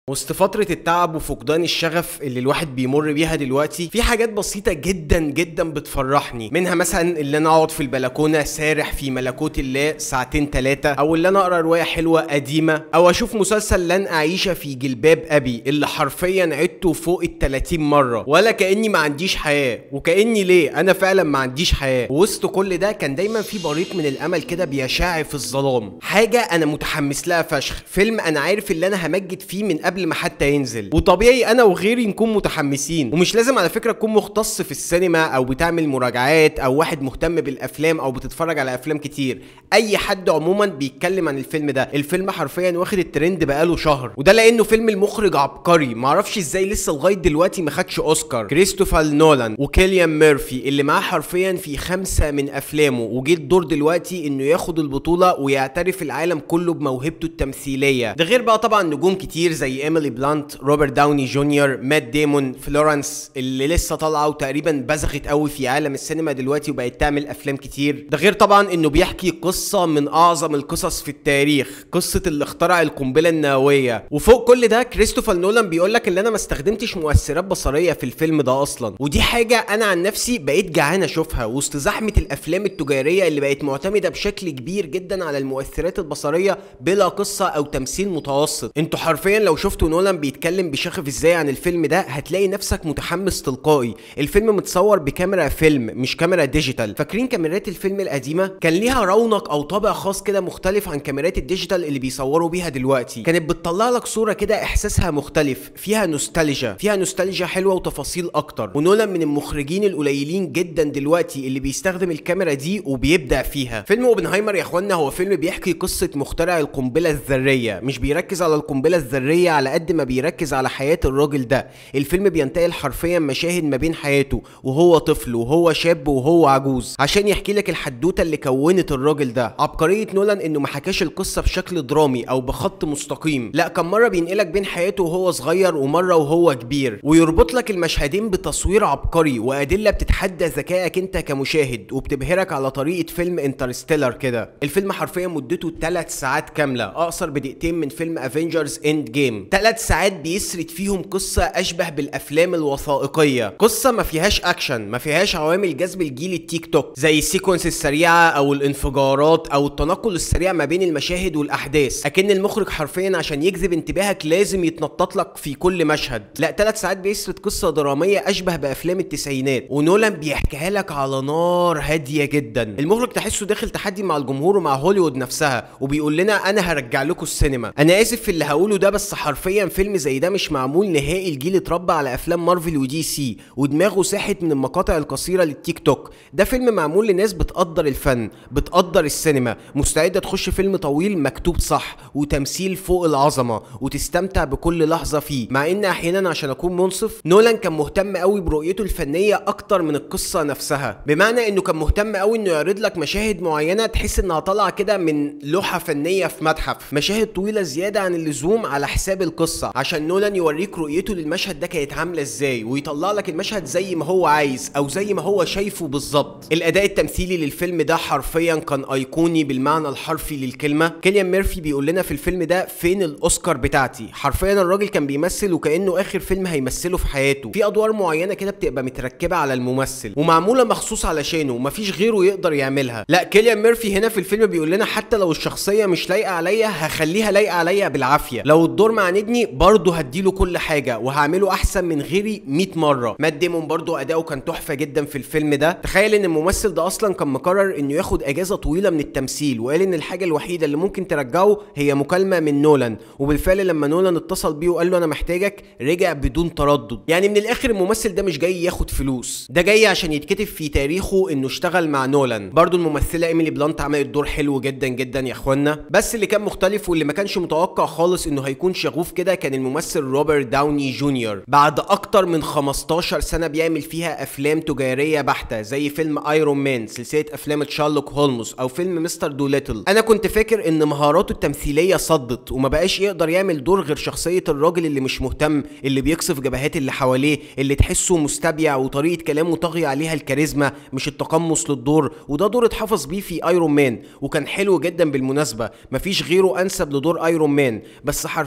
وسط فترة التعب وفقدان الشغف اللي الواحد بيمر بيها دلوقتي في حاجات بسيطة جدا جدا بتفرحني منها مثلا اللي انا اقعد في البلكونة سارح في ملكوت الله ساعتين ثلاثة او اللي انا اقرا رواية حلوة قديمة او اشوف مسلسل لن اعيش في جلباب ابي اللي حرفيا عدته فوق ال 30 مرة ولا كاني ما عنديش حياة وكاني ليه انا فعلا ما عنديش حياة وسط كل ده كان دايما في بريق من الامل كده بيشع في الظلام حاجة انا متحمس لها فشخ فيلم انا عارف اللي انا همجد فيه من قبل ما حتى ينزل وطبيعي انا وغيري نكون متحمسين ومش لازم على فكره تكون مختص في السينما او بتعمل مراجعات او واحد مهتم بالافلام او بتتفرج على افلام كتير اي حد عموما بيتكلم عن الفيلم ده الفيلم حرفيا واخد الترند بقاله شهر وده لانه فيلم المخرج عبقري معرفش ازاي لسه لغايه دلوقتي ما خدش اوسكار كريستوفر نولان وكيليان ميرفي اللي معاه حرفيا في خمسه من افلامه وجه الدور دلوقتي انه ياخد البطوله ويعترف العالم كله بموهبته التمثيليه ده غير بقى طبعا نجوم كتير زي ايميلي بلانت روبرت داوني جونيور مات ديمون فلورنس اللي لسه طالعه وتقريبا بزغت قوي في عالم السينما دلوقتي وبقت تعمل افلام كتير ده غير طبعا انه بيحكي قصه من اعظم القصص في التاريخ قصه اللي اخترع القنبله النوويه وفوق كل ده كريستوفر نولان بيقول لك ان انا ما استخدمتش مؤثرات بصريه في الفيلم ده اصلا ودي حاجه انا عن نفسي بقيت جعان اشوفها وسط زحمه الافلام التجاريه اللي بقت معتمده بشكل كبير جدا على المؤثرات البصريه بلا قصه او تمثيل متوسط انتوا حرفيا لو شفتوا نولان بيتكلم بشغف ازاي عن الفيلم ده هتلاقي نفسك متحمس تلقائي الفيلم متصور بكاميرا فيلم مش كاميرا ديجيتال فاكرين كاميرات الفيلم القديمه كان ليها رونق او طابع خاص كده مختلف عن كاميرات الديجيتال اللي بيصوروا بيها دلوقتي كانت بتطلع لك صوره كده احساسها مختلف فيها نوستالجيا فيها نوستالجيا حلوه وتفاصيل اكتر ونولان من المخرجين القليلين جدا دلوقتي اللي بيستخدم الكاميرا دي وبيبدع فيها فيلم اوبنهايمر يا اخوانا هو فيلم بيحكي قصه مخترع القنبله الذريه مش بيركز على القنبله الذريه على قد ما بيركز على حياه الراجل ده الفيلم بينتقل حرفيا مشاهد ما بين حياته وهو طفل وهو شاب وهو عجوز عشان يحكي لك الحدوته اللي كونت الراجل ده عبقريه نولان انه ما حكاش القصه بشكل درامي او بخط مستقيم لا كان مره بينقلك بين حياته وهو صغير ومره وهو كبير ويربط لك المشهدين بتصوير عبقري وادله بتتحدى ذكائك انت كمشاهد وبتبهرك على طريقه فيلم انترستيلر كده الفيلم حرفيا مدته 3 ساعات كامله اقصر بدقيقتين من فيلم افنجرز اند جيم 3 ساعات بيسرد فيهم قصه اشبه بالافلام الوثائقيه قصه ما فيهاش اكشن ما فيهاش عوامل جذب الجيل التيك توك زي السيكونس السريعه او الانفجارات او التنقل السريع ما بين المشاهد والاحداث اكن المخرج حرفيا عشان يجذب انتباهك لازم يتنطط لك في كل مشهد لا 3 ساعات بيسرد قصه دراميه اشبه بافلام التسعينات ونولان بيحكيها لك على نار هاديه جدا المخرج تحسه داخل تحدي مع الجمهور ومع هوليوود نفسها وبيقول لنا انا هرجع لكم السينما انا اسف في اللي هقوله ده بس حرفيا فيلم زي ده مش معمول نهائي الجيل اتربى على افلام مارفل ودي سي ودماغه ساحت من المقاطع القصيره للتيك توك ده فيلم معمول لناس بتقدر الفن بتقدر السينما مستعده تخش فيلم طويل مكتوب صح وتمثيل فوق العظمه وتستمتع بكل لحظه فيه مع ان احيانا عشان اكون منصف نولان كان مهتم قوي برؤيته الفنيه اكتر من القصه نفسها بمعنى انه كان مهتم قوي انه يعرض لك مشاهد معينه تحس انها طالعه كده من لوحه فنيه في متحف مشاهد طويله زياده عن اللزوم على حساب القصه عشان نولان يوريك رؤيته للمشهد ده كانت عامله ازاي ويطلع لك المشهد زي ما هو عايز او زي ما هو شايفه بالظبط الاداء التمثيلي للفيلم ده حرفيا كان ايقوني بالمعنى الحرفي للكلمه كيليان ميرفي بيقول لنا في الفيلم ده فين الاوسكار بتاعتي حرفيا الراجل كان بيمثل وكانه اخر فيلم هيمثله في حياته في ادوار معينه كده بتبقى متركبه على الممثل ومعموله مخصوص علشانه ومفيش غيره يقدر يعملها لا كيليان ميرفي هنا في الفيلم بيقول لنا حتى لو الشخصيه مش لايقه عليا هخليها لايقه عليا بالعافيه لو الدور معاندني برضه هديله كل حاجه وهعمله احسن من غيري 100 مره مات ديمون برضه اداؤه كان تحفه جدا في الفيلم ده تخيل ان الممثل ده اصلا كان مقرر انه ياخد اجازه طويله من التمثيل وقال ان الحاجه الوحيده اللي ممكن ترجعه هي مكالمه من نولان وبالفعل لما نولان اتصل بيه وقال له انا محتاجك رجع بدون تردد يعني من الاخر الممثل ده مش جاي ياخد فلوس ده جاي عشان يتكتب في تاريخه انه اشتغل مع نولان برضه الممثله ايميلي بلانت عملت دور حلو جدا جدا يا اخوانا بس اللي كان مختلف واللي ما كانش متوقع خالص انه هيكون شغوف كده كان الممثل روبرت داوني جونيور بعد اكتر من 15 سنه بيعمل فيها افلام تجاريه بحته زي فيلم ايرون مان سلسله افلام تشارلوك هولمز او فيلم مستر دوليتل انا كنت فاكر ان مهاراته التمثيليه صدت وما بقاش يقدر يعمل دور غير شخصيه الراجل اللي مش مهتم اللي بيقصف جبهات اللي حواليه اللي تحسه مستبيع وطريقه كلامه طاغيه عليها الكاريزما مش التقمص للدور وده دور اتحفظ بيه في ايرون مان وكان حلو جدا بالمناسبه مفيش غيره انسب لدور ايرون مان بس حرفيا الشخصيه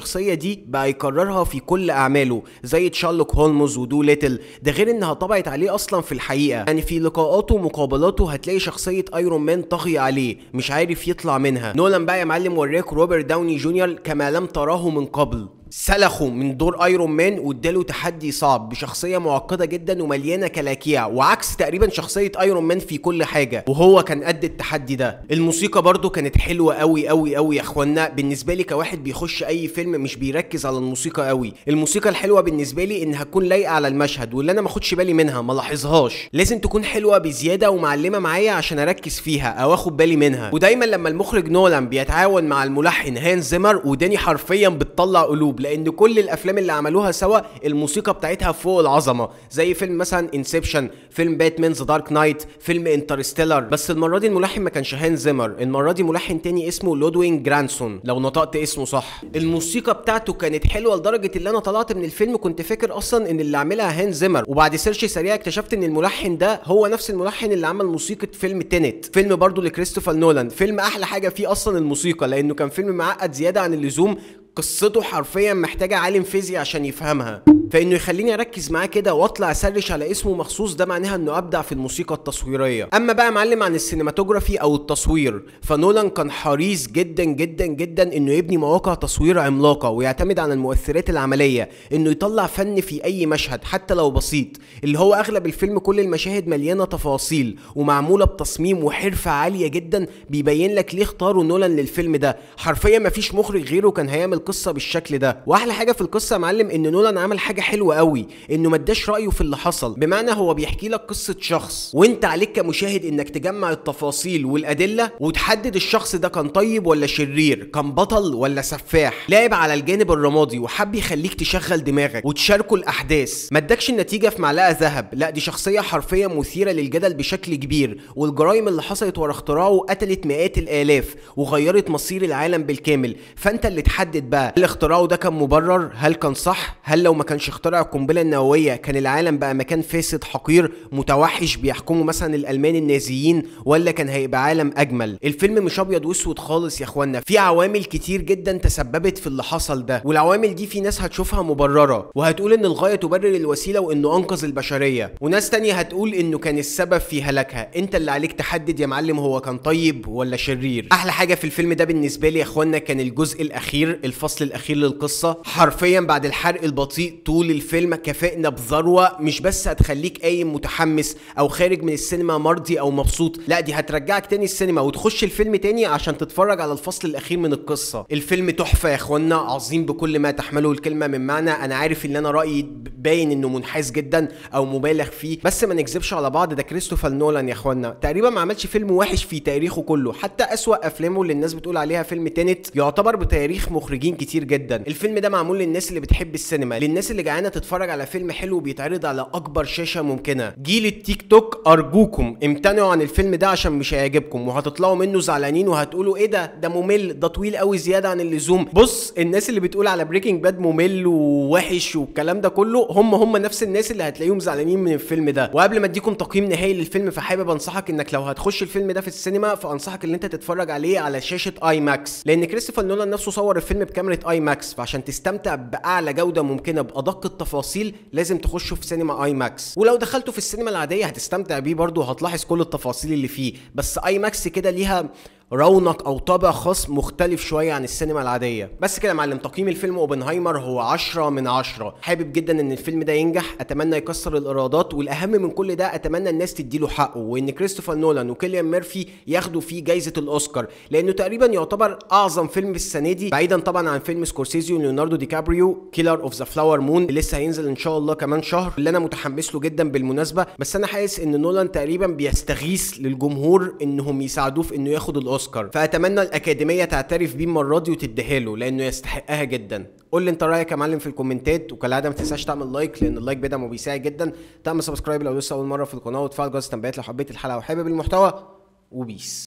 الشخصيه دي بقى يكررها في كل اعماله زي تشارلوك هولمز ودو ليتل ده غير انها طبعت عليه اصلا في الحقيقه يعني في لقاءاته ومقابلاته هتلاقي شخصيه ايرون مان طاغيه عليه مش عارف يطلع منها نولان بقى يا معلم وراك روبرت داوني جونيور كما لم تراه من قبل سلخه من دور ايرون مان واداله تحدي صعب بشخصيه معقده جدا ومليانه كلاكيع وعكس تقريبا شخصيه ايرون مان في كل حاجه وهو كان قد التحدي ده الموسيقى برضو كانت حلوه قوي قوي قوي يا اخوانا بالنسبه لي كواحد بيخش اي فيلم مش بيركز على الموسيقى قوي الموسيقى الحلوه بالنسبه لي انها تكون لايقه على المشهد واللي انا ما اخدش بالي منها ما لاحظهاش لازم تكون حلوه بزياده ومعلمه معايا عشان اركز فيها او اخد بالي منها ودايما لما المخرج نولان بيتعاون مع الملحن هان زيمر وداني حرفيا بتطلع قلوب لان كل الافلام اللي عملوها سوا الموسيقى بتاعتها فوق العظمه زي فيلم مثلا انسبشن فيلم باتمان ذا دارك نايت فيلم انترستيلر بس المره دي الملحن ما كانش هان زيمر المره دي ملحن تاني اسمه لودوين جرانسون لو نطقت اسمه صح الموسيقى بتاعته كانت حلوه لدرجه ان انا طلعت من الفيلم كنت فاكر اصلا ان اللي عاملها هان زيمر وبعد سيرش سريع اكتشفت ان الملحن ده هو نفس الملحن اللي عمل موسيقى فيلم تينت فيلم برضه لكريستوفر نولان فيلم احلى حاجه فيه اصلا الموسيقى لانه كان فيلم معقد زياده عن اللزوم قصته حرفيا محتاجه عالم فيزياء عشان يفهمها فانه يخليني اركز معاه كده واطلع اسرش على اسمه مخصوص ده معناها انه ابدع في الموسيقى التصويريه اما بقى معلم عن السينماتوجرافي او التصوير فنولان كان حريص جدا جدا جدا انه يبني مواقع تصوير عملاقه ويعتمد على المؤثرات العمليه انه يطلع فن في اي مشهد حتى لو بسيط اللي هو اغلب الفيلم كل المشاهد مليانه تفاصيل ومعموله بتصميم وحرفه عاليه جدا بيبين لك ليه اختاروا نولان للفيلم ده حرفيا مفيش مخرج غيره كان هيعمل قصه بالشكل ده واحلى حاجه في القصه يا معلم ان نولان عمل حاجه حلوه قوي انه ما اداش رايه في اللي حصل بمعنى هو بيحكي لك قصه شخص وانت عليك كمشاهد انك تجمع التفاصيل والادله وتحدد الشخص ده كان طيب ولا شرير كان بطل ولا سفاح لعب على الجانب الرمادي وحب يخليك تشغل دماغك وتشاركوا الاحداث ما ادكش النتيجه في معلقه ذهب لا دي شخصيه حرفيا مثيره للجدل بشكل كبير والجرائم اللي حصلت ورا اختراعه قتلت مئات الالاف وغيرت مصير العالم بالكامل فانت اللي تحدد بقى هل اختراعه ده كان مبرر هل كان صح هل لو ما كانش اخترع القنبله النوويه كان العالم بقى مكان فاسد حقير متوحش بيحكمه مثلا الالمان النازيين ولا كان هيبقى عالم اجمل الفيلم مش ابيض واسود خالص يا اخوانا في عوامل كتير جدا تسببت في اللي حصل ده والعوامل دي في ناس هتشوفها مبرره وهتقول ان الغايه تبرر الوسيله وانه انقذ البشريه وناس تانية هتقول انه كان السبب في هلاكها انت اللي عليك تحدد يا معلم هو كان طيب ولا شرير احلى حاجه في الفيلم ده بالنسبه لي يا اخوانا كان الجزء الاخير الفصل الاخير للقصه حرفيا بعد الحرق البطيء طول الفيلم كافئنا بذروه مش بس هتخليك قايم متحمس او خارج من السينما مرضي او مبسوط لا دي هترجعك تاني السينما وتخش الفيلم تاني عشان تتفرج على الفصل الاخير من القصه الفيلم تحفه يا اخوانا عظيم بكل ما تحمله الكلمه من معنى انا عارف ان انا رايي باين انه منحاز جدا او مبالغ فيه بس ما نكذبش على بعض ده كريستوفر نولان يا اخوانا تقريبا ما عملش فيلم وحش في تاريخه كله حتى اسوا افلامه اللي الناس بتقول عليها فيلم تينت يعتبر بتاريخ مخرجين كتير جدا الفيلم ده معمول للناس اللي بتحب السينما للناس اللي جعانه تتفرج على فيلم حلو بيتعرض على اكبر شاشه ممكنه جيل التيك توك ارجوكم امتنعوا عن الفيلم ده عشان مش هيعجبكم وهتطلعوا منه زعلانين وهتقولوا ايه ده ده ممل ده طويل قوي زياده عن اللزوم بص الناس اللي بتقول على بريكنج باد ممل ووحش والكلام ده كله هم هم نفس الناس اللي هتلاقيهم زعلانين من الفيلم ده وقبل ما اديكم تقييم نهائي للفيلم فحابب انصحك انك لو هتخش الفيلم ده في السينما فانصحك ان انت تتفرج عليه على شاشه اي ماكس لان كريستوفر نولان نفسه صور الفيلم بكاميرا اي ماكس فعشان تستمتع باعلى جوده ممكنه بادق التفاصيل لازم تخشه في سينما اي ماكس ولو دخلته في السينما العاديه هتستمتع بيه برضه وهتلاحظ كل التفاصيل اللي فيه بس اي ماكس كده ليها رونق او طابع خاص مختلف شويه عن السينما العاديه بس كده يا معلم تقييم الفيلم اوبنهايمر هو 10 من 10 حابب جدا ان الفيلم ده ينجح اتمنى يكسر الايرادات والاهم من كل ده اتمنى الناس تديله حقه وان كريستوفر نولان وكيليان ميرفي ياخدوا فيه جايزه الاوسكار لانه تقريبا يعتبر اعظم فيلم في السنه دي بعيدا طبعا عن فيلم سكورسيزي وليوناردو دي كابريو كيلر اوف ذا فلاور مون اللي لسه هينزل ان شاء الله كمان شهر اللي انا متحمس له جدا بالمناسبه بس انا حاسس ان نولان تقريبا بيستغيث للجمهور انهم يساعدوه في انه ياخد الاوسكار فاتمنى الاكاديميه تعترف بيه المره دي وتديها له لانه يستحقها جدا قول لي انت رايك يا معلم في الكومنتات وكالعاده ما تنساش تعمل لايك لان اللايك بيدعم وبيساعد جدا تعمل سبسكرايب لو لسه اول مره في القناه وتفعل جرس التنبيهات لو حبيت الحلقه وحابب المحتوى وبيس